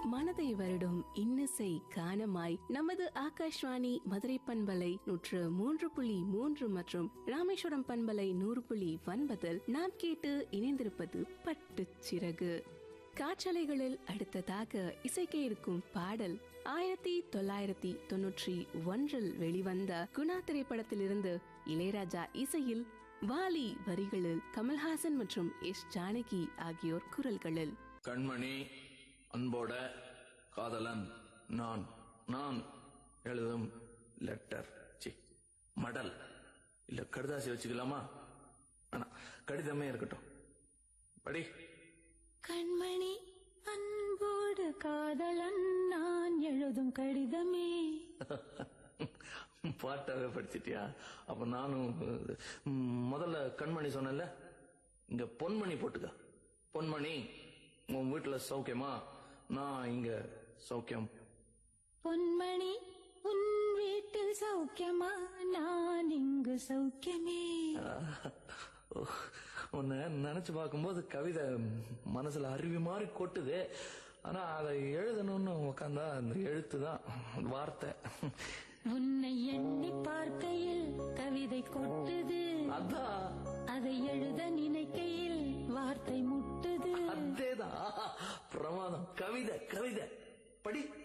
மனதை வருடும் இன்னிசை கானமாய் நமது ஆகாஷ்வாணி மதுரை பண்பலை நூற்று மூன்று புள்ளி மூன்று மற்றும் ராமேஸ்வரம் பண்பலை நூறு புள்ளி ஒன்பதில் நாம் கேட்டு இணைந்திருப்பது பட்டுச் சிறகு காற்றலைகளில் அடுத்ததாக இசைக்க இருக்கும் பாடல் ஆயிரத்தி தொள்ளாயிரத்தி தொன்னூற்றி ஒன்றில் வெளிவந்த குணா திரைப்படத்திலிருந்து இளையராஜா இசையில் வாலி வரிகளில் கமல்ஹாசன் மற்றும் எஸ் ஜானகி ஆகியோர் குரல்களில் கண்மணி அன்போட காதலன் நான் நான் எழுதும் லெட்டர் சி மடல் இல்ல கடுதாசி வச்சுக்கலாமா ஆனா கடிதமே இருக்கட்டும் படி கண்மணி அன்போடு காதலன் நான் எழுதும் கடிதமே பாட்டாவே படிச்சிட்டியா அப்ப நானும் ம், முதல்ல கண்மணி சொன்னேன்ல இங்க பொன்மணி போட்டுக்க பொன்மணி உன் வீட்டுல சௌக்கியமா நான் இங்க சௌக்கியம் பொன்மணி உன் வீட்டில் சௌக்கியமா நான் இங்கு சௌக்கியமே உன்னை நினைச்சு பார்க்கும்போது கவிதை மனசுல அருவி மாதிரி கொட்டுது ஆனா அதை எழுதணும்னு உக்காந்தா அந்த எழுத்து தான் வார்த்தை உன்னை எண்ணி பார்க்கையில் கவிதை கொட்டுது